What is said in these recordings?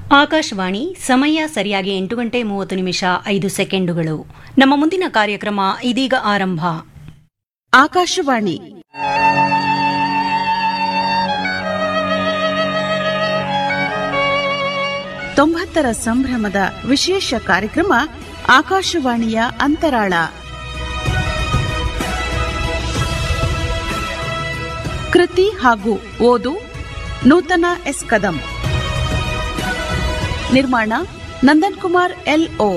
ಆಕಾಶವಾಣಿ ಸಮಯ ಸರಿಯಾಗಿ ಎಂಟು ಗಂಟೆ ಮೂವತ್ತು ನಿಮಿಷ ಐದು ಸೆಕೆಂಡುಗಳು ನಮ್ಮ ಮುಂದಿನ ಕಾರ್ಯಕ್ರಮ ಇದೀಗ ಆರಂಭ ಆಕಾಶವಾಣಿ ತೊಂಬತ್ತರ ಸಂಭ್ರಮದ ವಿಶೇಷ ಕಾರ್ಯಕ್ರಮ ಆಕಾಶವಾಣಿಯ ಅಂತರಾಳ ಕೃತಿ ಹಾಗೂ ಓದು ನೂತನ ಎಸ್ ಕದಂ ನಿರ್ಮಾಣ ನಂದನ್ ಕುಮಾರ್ ಎಲ್ ಓ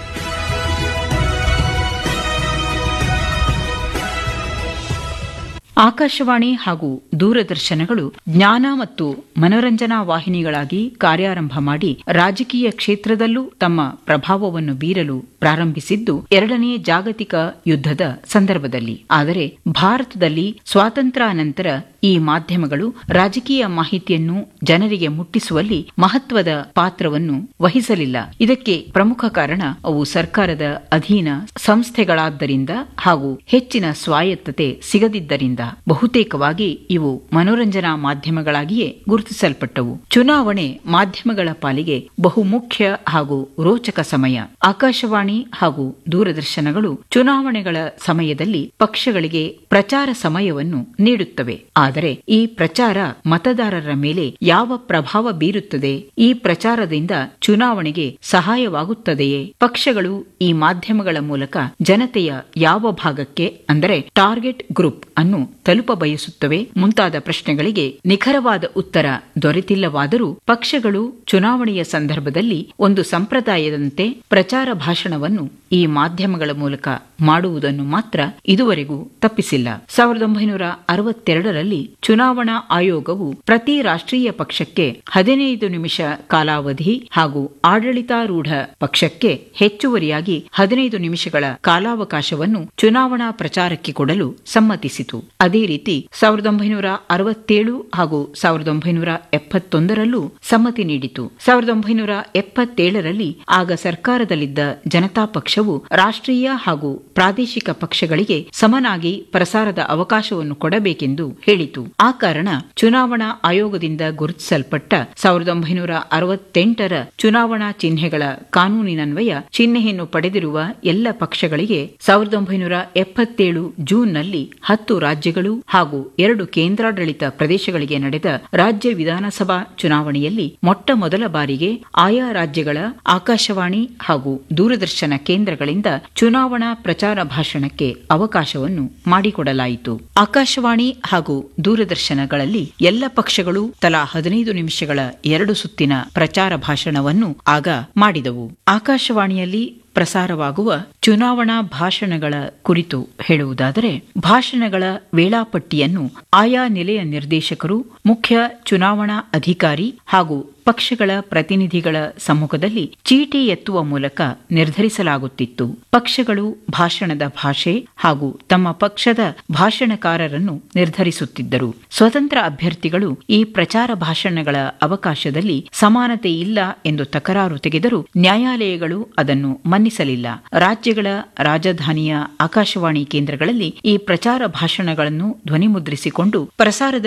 ಆಕಾಶವಾಣಿ ಹಾಗೂ ದೂರದರ್ಶನಗಳು ಜ್ಞಾನ ಮತ್ತು ಮನೋರಂಜನಾ ವಾಹಿನಿಗಳಾಗಿ ಕಾರ್ಯಾರಂಭ ಮಾಡಿ ರಾಜಕೀಯ ಕ್ಷೇತ್ರದಲ್ಲೂ ತಮ್ಮ ಪ್ರಭಾವವನ್ನು ಬೀರಲು ಪ್ರಾರಂಭಿಸಿದ್ದು ಎರಡನೇ ಜಾಗತಿಕ ಯುದ್ಧದ ಸಂದರ್ಭದಲ್ಲಿ ಆದರೆ ಭಾರತದಲ್ಲಿ ಸ್ವಾತಂತ್ರ್ಯಾನಂತರ ಈ ಮಾಧ್ಯಮಗಳು ರಾಜಕೀಯ ಮಾಹಿತಿಯನ್ನು ಜನರಿಗೆ ಮುಟ್ಟಿಸುವಲ್ಲಿ ಮಹತ್ವದ ಪಾತ್ರವನ್ನು ವಹಿಸಲಿಲ್ಲ ಇದಕ್ಕೆ ಪ್ರಮುಖ ಕಾರಣ ಅವು ಸರ್ಕಾರದ ಅಧೀನ ಸಂಸ್ಥೆಗಳಾದ್ದರಿಂದ ಹಾಗೂ ಹೆಚ್ಚಿನ ಸ್ವಾಯತ್ತತೆ ಸಿಗದಿದ್ದರಿಂದ ಬಹುತೇಕವಾಗಿ ಇವು ಮನೋರಂಜನಾ ಮಾಧ್ಯಮಗಳಾಗಿಯೇ ಗುರುತಿಸಲ್ಪಟ್ಟವು ಚುನಾವಣೆ ಮಾಧ್ಯಮಗಳ ಪಾಲಿಗೆ ಬಹುಮುಖ್ಯ ಹಾಗೂ ರೋಚಕ ಸಮಯ ಆಕಾಶವಾಣಿ ಹಾಗೂ ದೂರದರ್ಶನಗಳು ಚುನಾವಣೆಗಳ ಸಮಯದಲ್ಲಿ ಪಕ್ಷಗಳಿಗೆ ಪ್ರಚಾರ ಸಮಯವನ್ನು ನೀಡುತ್ತವೆ ಆದರೆ ಈ ಪ್ರಚಾರ ಮತದಾರರ ಮೇಲೆ ಯಾವ ಪ್ರಭಾವ ಬೀರುತ್ತದೆ ಈ ಪ್ರಚಾರದಿಂದ ಚುನಾವಣೆಗೆ ಸಹಾಯವಾಗುತ್ತದೆಯೇ ಪಕ್ಷಗಳು ಈ ಮಾಧ್ಯಮಗಳ ಮೂಲಕ ಜನತೆಯ ಯಾವ ಭಾಗಕ್ಕೆ ಅಂದರೆ ಟಾರ್ಗೆಟ್ ಗ್ರೂಪ್ ಅನ್ನು ತಲುಪ ಬಯಸುತ್ತವೆ ಮುಂತಾದ ಪ್ರಶ್ನೆಗಳಿಗೆ ನಿಖರವಾದ ಉತ್ತರ ದೊರೆತಿಲ್ಲವಾದರೂ ಪಕ್ಷಗಳು ಚುನಾವಣೆಯ ಸಂದರ್ಭದಲ್ಲಿ ಒಂದು ಸಂಪ್ರದಾಯದಂತೆ ಪ್ರಚಾರ ಭಾಷಣವನ್ನು ಈ ಮಾಧ್ಯಮಗಳ ಮೂಲಕ ಮಾಡುವುದನ್ನು ಮಾತ್ರ ಇದುವರೆಗೂ ತಪ್ಪಿಸಿಲ್ಲ ಸಾವಿರದ ಒಂಬೈನೂರ ಅರವತ್ತೆರಡರಲ್ಲಿ ಚುನಾವಣಾ ಆಯೋಗವು ಪ್ರತಿ ರಾಷ್ಟ್ರೀಯ ಪಕ್ಷಕ್ಕೆ ಹದಿನೈದು ನಿಮಿಷ ಕಾಲಾವಧಿ ಹಾಗೂ ಆಡಳಿತಾರೂಢ ಪಕ್ಷಕ್ಕೆ ಹೆಚ್ಚುವರಿಯಾಗಿ ಹದಿನೈದು ನಿಮಿಷಗಳ ಕಾಲಾವಕಾಶವನ್ನು ಚುನಾವಣಾ ಪ್ರಚಾರಕ್ಕೆ ಕೊಡಲು ಸಮ್ಮತಿಸಿತು ಅದೇ ರೀತಿ ಸಾವಿರದ ಒಂಬೈನೂರ ಅರವತ್ತೇಳು ಹಾಗೂ ಸಾವಿರದ ಒಂಬೈನೂರ ಎಪ್ಪತ್ತೊಂದರಲ್ಲೂ ಸಮ್ಮತಿ ನೀಡಿತು ಸಾವಿರದ ಒಂಬೈನೂರ ಎಪ್ಪತ್ತೇಳರಲ್ಲಿ ಆಗ ಸರ್ಕಾರದಲ್ಲಿದ್ದ ಜನತಾ ಪಕ್ಷವು ರಾಷ್ಟ್ರೀಯ ಹಾಗೂ ಪ್ರಾದೇಶಿಕ ಪಕ್ಷಗಳಿಗೆ ಸಮನಾಗಿ ಪ್ರಸಾರದ ಅವಕಾಶವನ್ನು ಕೊಡಬೇಕೆಂದು ಹೇಳಿತು ಆ ಕಾರಣ ಚುನಾವಣಾ ಆಯೋಗದಿಂದ ಗುರುತಿಸಲ್ಪಟ್ಟ ಸಾವಿರದ ಒಂಬೈನೂರ ಅರವತ್ತೆಂಟರ ಚುನಾವಣಾ ಚಿಹ್ನೆಗಳ ಕಾನೂನಿನನ್ವಯ ಚಿಹ್ನೆಯನ್ನು ಪಡೆದಿರುವ ಎಲ್ಲ ಪಕ್ಷಗಳಿಗೆ ಸಾವಿರದ ಒಂಬೈನೂರ ಎಪ್ಪತ್ತೇಳು ಜೂನ್ನಲ್ಲಿ ಹತ್ತು ರಾಜ್ಯಗಳು ಹಾಗೂ ಎರಡು ಕೇಂದ್ರಾಡಳಿತ ಪ್ರದೇಶಗಳಿಗೆ ನಡೆದ ರಾಜ್ಯ ವಿಧಾನಸಭಾ ಚುನಾವಣೆಯಲ್ಲಿ ಮೊಟ್ಟ ಮೊದಲ ಬಾರಿಗೆ ಆಯಾ ರಾಜ್ಯಗಳ ಆಕಾಶವಾಣಿ ಹಾಗೂ ದೂರದರ್ಶನ ಕೇಂದ್ರಗಳಿಂದ ಚುನಾವಣಾ ಪ್ರಚಾರ ಭಾಷಣಕ್ಕೆ ಅವಕಾಶವನ್ನು ಮಾಡಿಕೊಡಲಾಯಿತು ಆಕಾಶವಾಣಿ ಹಾಗೂ ದೂರದರ್ಶನಗಳಲ್ಲಿ ಎಲ್ಲ ಪಕ್ಷಗಳು ತಲಾ ಹದಿನೈದು ನಿಮಿಷಗಳ ಎರಡು ಸುತ್ತಿನ ಪ್ರಚಾರ ಭಾಷಣವನ್ನು ಆಗ ಮಾಡಿದವು ಆಕಾಶವಾಣಿಯಲ್ಲಿ ಪ್ರಸಾರವಾಗುವ ಚುನಾವಣಾ ಭಾಷಣಗಳ ಕುರಿತು ಹೇಳುವುದಾದರೆ ಭಾಷಣಗಳ ವೇಳಾಪಟ್ಟಿಯನ್ನು ಆಯಾ ನಿಲೆಯ ನಿರ್ದೇಶಕರು ಮುಖ್ಯ ಚುನಾವಣಾ ಅಧಿಕಾರಿ ಹಾಗೂ ಪಕ್ಷಗಳ ಪ್ರತಿನಿಧಿಗಳ ಸಮ್ಮುಖದಲ್ಲಿ ಚೀಟಿ ಎತ್ತುವ ಮೂಲಕ ನಿರ್ಧರಿಸಲಾಗುತ್ತಿತ್ತು ಪಕ್ಷಗಳು ಭಾಷಣದ ಭಾಷೆ ಹಾಗೂ ತಮ್ಮ ಪಕ್ಷದ ಭಾಷಣಕಾರರನ್ನು ನಿರ್ಧರಿಸುತ್ತಿದ್ದರು ಸ್ವತಂತ್ರ ಅಭ್ಯರ್ಥಿಗಳು ಈ ಪ್ರಚಾರ ಭಾಷಣಗಳ ಅವಕಾಶದಲ್ಲಿ ಸಮಾನತೆ ಇಲ್ಲ ಎಂದು ತಕರಾರು ತೆಗೆದರೂ ನ್ಯಾಯಾಲಯಗಳು ಅದನ್ನು ಮನ್ನಿಸಲಿಲ್ಲ ರಾಜ್ಯಗಳ ರಾಜಧಾನಿಯ ಆಕಾಶವಾಣಿ ಕೇಂದ್ರಗಳಲ್ಲಿ ಈ ಪ್ರಚಾರ ಭಾಷಣಗಳನ್ನು ಧ್ವನಿಮುದ್ರಿಸಿಕೊಂಡು ಪ್ರಸಾರದ